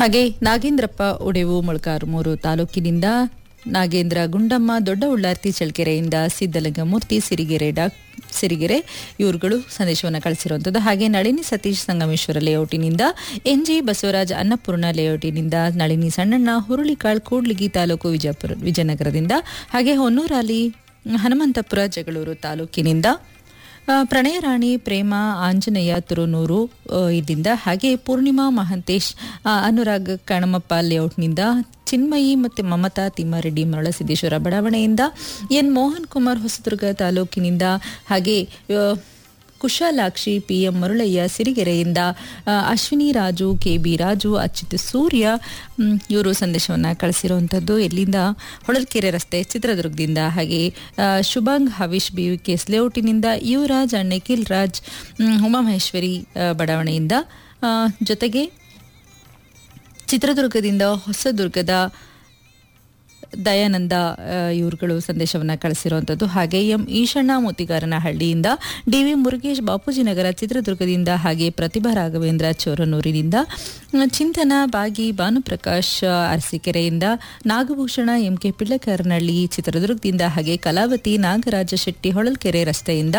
ಹಾಗೆ ನಾಗೇಂದ್ರಪ್ಪ ಉಡೆವು ಮೊಳಕಾರುಮೂರು ತಾಲೂಕಿನಿಂದ ನಾಗೇಂದ್ರ ಗುಂಡಮ್ಮ ದೊಡ್ಡ ಉಳ್ಳಾರ್ತಿ ಚಳ್ಳಕೆರೆಯಿಂದ ಸಿದ್ದಲಿಂಗಮೂರ್ತಿ ಸಿರಿಗೆರೆ ಡಾಕ್ ಸಿರಿಗೆರೆ ಇವರುಗಳು ಸಂದೇಶವನ್ನು ಕಳಿಸಿರುವಂಥದ್ದು ಹಾಗೆ ನಳಿನಿ ಸತೀಶ್ ಸಂಗಮೇಶ್ವರ ಲೇಔಟಿನಿಂದ ಎನ್ಜಿ ಬಸವರಾಜ್ ಅನ್ನಪೂರ್ಣ ಲೇಔಟಿನಿಂದ ನಳಿನಿ ಸಣ್ಣಣ್ಣ ಹುರುಳಿಕಾಳ್ ಕೂಡ್ಲಿಗಿ ತಾಲೂಕು ವಿಜಯಪುರ ವಿಜಯನಗರದಿಂದ ಹಾಗೆ ಹೊನ್ನೂರಲ್ಲಿ ಹನುಮಂತಪುರ ಜಗಳೂರು ತಾಲೂಕಿನಿಂದ ಆ, ಪ್ರಣಯ ರಾಣಿ ಪ್ರೇಮ ಆಂಜನೇಯ ತುರುನೂರು ಆ, ಇಲ್ಲಿಂದ ಹಾಗೆ ಪೂರ್ಣಿಮಾ ಮಹಂತೇಶ್ ಆ, ಅನುರಾಗ್ ಕಣಮಪ್ಪ ಲೇಔಟ್ನಿಂದ ಚಿನ್ಮಯಿ ಮತ್ತು ಮಮತಾ ತಿಮ್ಮಾರೆಡ್ಡಿ ಮರಳಸಿದ್ದೇಶ್ವರ ಬಡಾವಣೆಯಿಂದ ಎನ್ ಮೋಹನ್ ಕುಮಾರ್ ಹೊಸದುರ್ಗ ತಾಲೂಕಿನಿಂದ ಹಾಗೆ ಆ, ಕುಶಾಲಾಕ್ಷಿ ಪಿ ಎಂ ಮರುಳಯ್ಯ ಸಿರಿಗೆರೆಯಿಂದ ಆ, ಅಶ್ವಿನಿ ರಾಜು ಕೆ ಬಿ ರಾಜು ಅಚ್ಯುತ್ ಸೂರ್ಯ ಮ್, ಇವರು ಸಂದೇಶವನ್ನು ಕಳಿಸಿರುವಂಥದ್ದು ಎಲ್ಲಿಂದ ಹೊಳಲ್ಕೆರೆ ರಸ್ತೆ ಚಿತ್ರದುರ್ಗದಿಂದ ಹಾಗೆ ಆ, Shubhang Havish B V K ಲೇಔಟಿನಿಂದ ಯುವರಾಜ್ ಅಂಡ್ ನಿಖಿಲ್ ರಾಜ್ ಮ್, ಉಮಾಮಹೇಶ್ವರಿ ಆ, ಬಡಾವಣೆಯಿಂದ ಆ, ಜೊತೆಗೆ ಚಿತ್ರದುರ್ಗದಿಂದ ಹೊಸದುರ್ಗದ ದಯಾನಂದ ಆ, ಇವ್ರುಗಳು ಸಂದೇಶವನ್ನು ಕಳಿಸಿರುವಂಥದ್ದು ಹಾಗೆ ಎಂ ಈಶಣ್ಣ ಮುತ್ತಿಗಾರನ ಹಳ್ಳಿಯಿಂದ ಡಿ ವಿ ಮುರುಗೇಶ್ ಬಾಪೂಜಿನಗರ ಚಿತ್ರದುರ್ಗದಿಂದ ಹಾಗೆ ಪ್ರತಿಭಾ ರಾಘವೇಂದ್ರ ಚೋರನೂರಿನಿಂದ ಆ, ಚಿಂತನ ಬಾಗಿ ಭಾನುಪ್ರಕಾಶ್ ಆ, ಅರಸೀಕೆರೆಯಿಂದ ನಾಗಭೂಷಣ ಎಂ ಕೆ ಪಿಳ್ಳಕರ್ನಹಳ್ಳಿ ಚಿತ್ರದುರ್ಗದಿಂದ ಹಾಗೆ ಕಲಾವತಿ ನಾಗರಾಜ ಶೆಟ್ಟಿ ಹೊಳಲ್ಕೆರೆ ರಸ್ತೆಯಿಂದ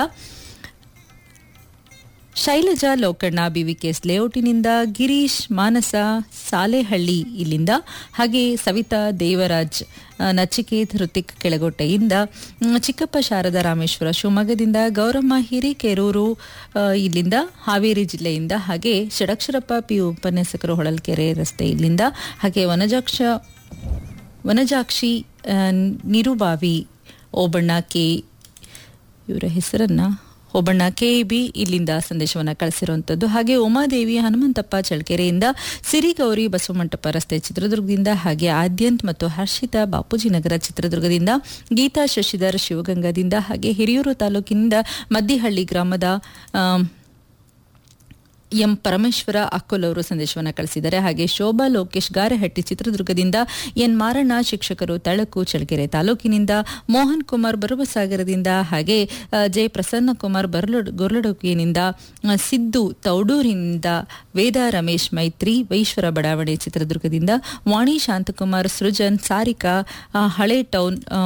ಶೈಲಜಾ ಲೋಕಣ್ಣ ಬಿವಿಕೆಎಸ್ ಲೇಔಟಿನಿಂದ ಗಿರೀಶ್ ಮಾನಸ ಸಾಲೆಹಳ್ಳಿ ಇಲ್ಲಿಂದ ಹಾಗೆ ಸವಿತಾ ದೇವರಾಜ್ ಆ, ನಚಿಕೇತ್ ಹೃತಿಕ್ ಕೆಳಗೋಟೆಯಿಂದ ಮ್, ಚಿಕ್ಕಪ್ಪ ಶಾರದಾ ರಾಮೇಶ್ವರ ಶಿವಮೊಗ್ಗದಿಂದ ಗೌರಮ್ಮ ಹಿರಿಕೆರೂರು ಆ, ಇಲ್ಲಿಂದ ಹಾವೇರಿ ಜಿಲ್ಲೆಯಿಂದ ಹಾಗೆ ಷಡಕ್ಷರಪ್ಪ ಪಿ ಉಪನ್ಯಾಸಕರು ಹೊಳಲ್ಕೆರೆ ರಸ್ತೆ ಇಲ್ಲಿಂದ ಹಾಗೆ ವನಜಾಕ್ಷ ವನಜಾಕ್ಷಿ ಆ, ನಿರುಬಾವಿ ಓಬಣ್ಣ ಕೆ ಇವರ ಹೆಸರನ್ನ ಒಬ್ಬಣ್ಣ ಕೆ ಬಿ ಇಲ್ಲಿಂದ ಸಂದೇಶವನ್ನು ಕಳಿಸಿರುವಂಥದ್ದು ಹಾಗೆ ಉಮಾದೇವಿ ಹನುಮಂತಪ್ಪ ಚಳ್ಳಕೆರೆಯಿಂದ ಸಿರಿಗೌರಿ ಬಸವಮಂಟಪ ರಸ್ತೆ ಚಿತ್ರದುರ್ಗದಿಂದ ಹಾಗೆ ಆದ್ಯಂತ್ ಮತ್ತು ಹರ್ಷಿತಾ ಬಾಪೂಜಿನಗರ ಚಿತ್ರದುರ್ಗದಿಂದ ಗೀತಾ ಶಶಿಧರ್ ಶಿವಗಂಗಾದಿಂದ ಹಾಗೆ ಹಿರಿಯೂರು ತಾಲೂಕಿನಿಂದ ಮದ್ದಿಹಳ್ಳಿ ಗ್ರಾಮದ ಆಮ್, ಎಂ ಪರಮೇಶ್ವರ ಅಕ್ಕೋಲ್ ಅವರು ಸಂದೇಶವನ್ನು ಕಳಿಸಿದ್ದಾರೆ ಹಾಗೆ ಶೋಭಾ ಲೋಕೇಶ್ ಗಾರೆಹಟ್ಟಿ ಚಿತ್ರದುರ್ಗದಿಂದ ಎನ್ ಮಾರಣ್ಣ ಶಿಕ್ಷಕರು ತಳಕು ಚಳ್ಳಕೆರೆ ತಾಲೂಕಿನಿಂದ ಮೋಹನ್ ಕುಮಾರ್ ಬರುಬಸಾಗರದಿಂದ ಹಾಗೆ ಆ, ಜೆ ಪ್ರಸನ್ನ ಕುಮಾರ್ ಬರ್ಲ ಗೊರ್ಲಡೋಕಿನಿಂದ ಆ, ಸಿದ್ದು ತೌಡೂರಿನಿಂದ ವೇದ ರಮೇಶ್ ಮೈತ್ರಿ ವೈಶ್ವರ ಬಡಾವಣೆ ಚಿತ್ರದುರ್ಗದಿಂದ ವಾಣಿ ಶಾಂತಕುಮಾರ್ ಸೃಜನ್ ಸಾರಿಕಾ ಆ, ಹಳೆ ಟೌನ್ ಆ,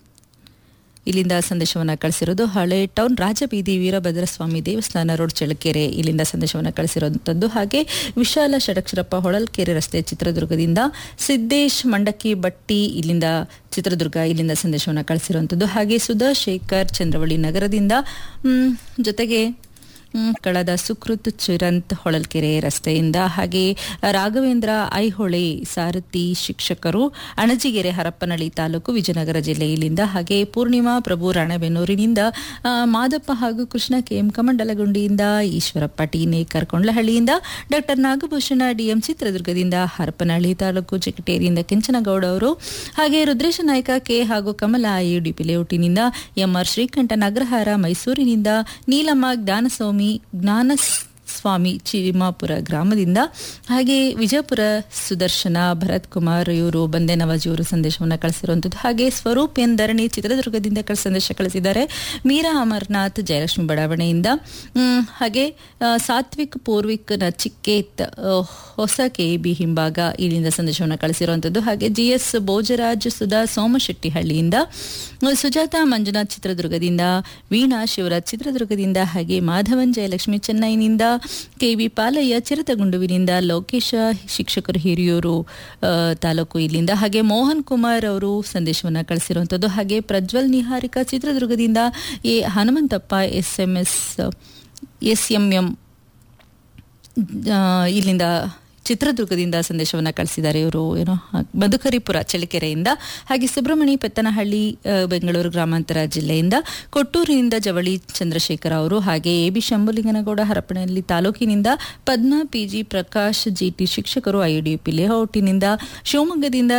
ಇಲ್ಲಿಂದ ಸಂದೇಶವನ್ನು ಕಳಿಸಿರೋದು ಹಳೆ ಟೌನ್ ರಾಜಬೀದಿ ವೀರಭದ್ರಸ್ವಾಮಿ ದೇವಸ್ಥಾನ ರೋಡ್ ಚಳ್ಳಕೆರೆ ಇಲ್ಲಿಂದ ಸಂದೇಶವನ್ನು ಕಳಿಸಿರುವಂಥದ್ದು ಹಾಗೆ ವಿಶಾಲ ಷಡಕ್ಷರಪ್ಪ ಹೊಳಲ್ಕೆರೆ ರಸ್ತೆ ಚಿತ್ರದುರ್ಗದಿಂದ ಸಿದ್ದೇಶ್ ಮಂಡಕ್ಕಿ ಬಟ್ಟಿ ಇಲ್ಲಿಂದ ಚಿತ್ರದುರ್ಗ ಇಲ್ಲಿಂದ ಸಂದೇಶವನ್ನು ಕಳಿಸಿರುವಂಥದ್ದು ಹಾಗೆ ಸುಧಾ ಶೇಖರ್ ಚಂದ್ರವಳ್ಳಿ ನಗರದಿಂದ ಮ್, ಜೊತೆಗೆ ಮ್, ಕಳೆದ ಸುಕೃತ್ ಚಿರಂತ್ ಹೊಳಲ್ಕೆರೆ ರಸ್ತೆಯಿಂದ ಹಾಗೆ ರಾಘವೇಂದ್ರ ಐಹೊಳೆ ಸಾರಥಿ ಶಿಕ್ಷಕರು ಅಣಜಿಗೆರೆ ಹರಪ್ಪನಹಳ್ಳಿ ತಾಲೂಕು ವಿಜಯನಗರ ಜಿಲ್ಲೆಯಲ್ಲಿಂದ ಹಾಗೆ ಪೂರ್ಣಿಮಾ ಪ್ರಭು ರಾಣೆಬೆನ್ನೂರಿನಿಂದ ಆ, ಮಾದಪ್ಪ ಹಾಗೂ ಕೃಷ್ಣ ಕೆಎಂ ಕಮಂಡಲಗುಂಡಿಯಿಂದ ಈಶ್ವರಪ್ಪ ಟಿ ನೇಕರ್ ಕೊಂಡ್ಲಹಳ್ಳಿಯಿಂದ ಡಾಕ್ಟರ್ ನಾಗಭೂಷಣ ಡಿಎಂ ಚಿತ್ರದುರ್ಗದಿಂದ ಹರಪನಹಳ್ಳಿ ತಾಲೂಕು ಚಿಕಟೇರಿಯಿಂದ ಕೆಂಚನಗೌಡ ಅವರು ಹಾಗೆ ರುದ್ರೇಶ ನಾಯ್ಕ ಕೆ ಹಾಗೂ ಕಮಲ ಐಯುಡಿಪಿ ಲೇಔಟಿನಿಂದ ಎಂಆರ್ ಶ್ರೀಕಂಠ ಅಗ್ರಹಾರ ಮೈಸೂರಿನಿಂದ ನೀಲಮ್ಮ ಜ್ಞಾನಸ್ವಾಮಿ ಜ್ಞಾನ ಸ್ವಾಮಿ ಚಿಮಾಪುರ ಗ್ರಾಮದಿಂದ ಹಾಗೆ ವಿಜಯಪುರ ಸುದರ್ಶನ ಭರತ್ ಕುಮಾರ್ ಇವರು ಬಂದೆ ನವಾಜ್ ಇವರು ಸಂದೇಶವನ್ನು ಕಳಿಸಿರುವಂಥದ್ದು ಹಾಗೆ ಸ್ವರೂಪ್ ಎನ್ ಧರಣಿ ಚಿತ್ರದುರ್ಗದಿಂದ ಕಳಿಸಿ ಸಂದೇಶ ಕಳಿಸಿದ್ದಾರೆ ಮೀರಾ ಅಮರ್ನಾಥ್ ಜಯಲಕ್ಷ್ಮಿ ಬಡಾವಣೆಯಿಂದ ಮ್, ಹಾಗೆ ಆ, ಸಾತ್ವಿಕ್ ಪೂರ್ವಿಕ್ ನಚಿಕೇತ್ ಆ, ಹೊಸ ಕೆ ಬಿ ಹಿಂಭಾಗ ಇಲ್ಲಿಂದ ಸಂದೇಶವನ್ನು ಕಳಿಸಿರುವಂಥದ್ದು ಹಾಗೆ ಜಿ ಎಸ್ ಭೋಜರಾಜ್ ಸುಧಾ ಸೋಮಶೆಟ್ಟಿ ಹಳ್ಳಿಯಿಂದ ಸುಜಾತ ಮಂಜುನಾಥ್ ಚಿತ್ರದುರ್ಗದಿಂದ ವೀಣಾ ಶಿವರಾಜ್ ಚಿತ್ರದುರ್ಗದಿಂದ ಹಾಗೆ ಮಾಧವನ್ ಜಯಲಕ್ಷ್ಮಿ ಚೆನ್ನೈನಿಂದ ಕೆ ವಿ ಪಾಲಯ್ಯ ಚಿರತಗುಂಡುವಿನಿಂದ ಲೋಕೇಶ ಶಿಕ್ಷಕರು ಹಿರಿಯೂರು ಆ, ತಾಲೂಕು ಇಲ್ಲಿಂದ ಹಾಗೆ ಮೋಹನ್ ಕುಮಾರ್ ಅವರು ಸಂದೇಶವನ್ನು ಕಳಿಸಿರುವಂಥದ್ದು ಹಾಗೆ ಪ್ರಜ್ವಲ್ ನಿಹಾರಿಕಾ ಚಿತ್ರದುರ್ಗದಿಂದ A Hanumanthappa S M S S M M ಆ, ಇಲ್ಲಿಂದ ಚಿತ್ರದುರ್ಗದಿಂದ ಸಂದೇಶವನ್ನು ಕಳಿಸಿದ್ದಾರೆ ಇವರು ಏನೋ ಹ, ಮಧುಕರಿಪುರ ಚಳ್ಳಕೆರೆಯಿಂದ ಹಾಗೆ ಸುಬ್ರಹ್ಮಣಿ ಪೆತ್ತನಹಳ್ಳಿ ಆ, ಬೆಂಗಳೂರು ಗ್ರಾಮಾಂತರ ಜಿಲ್ಲೆಯಿಂದ ಕೊಟ್ಟೂರಿನಿಂದ ಜವಳಿ ಚಂದ್ರಶೇಖರ ಅವರು ಹಾಗೆ ಎ ಬಿ ಶಂಭುಲಿಂಗನಗೌಡ ಹರಪನಹಳ್ಳಿ ತಾಲೂಕಿನಿಂದ ಪದ್ಮಾ ಪಿಜಿ ಪ್ರಕಾಶ್ ಜಿಟಿ ಶಿಕ್ಷಕರು ಐಡಿಪಿ ಲೇಔಟಿನಿಂದ ಶಿವಮೊಗ್ಗದಿಂದ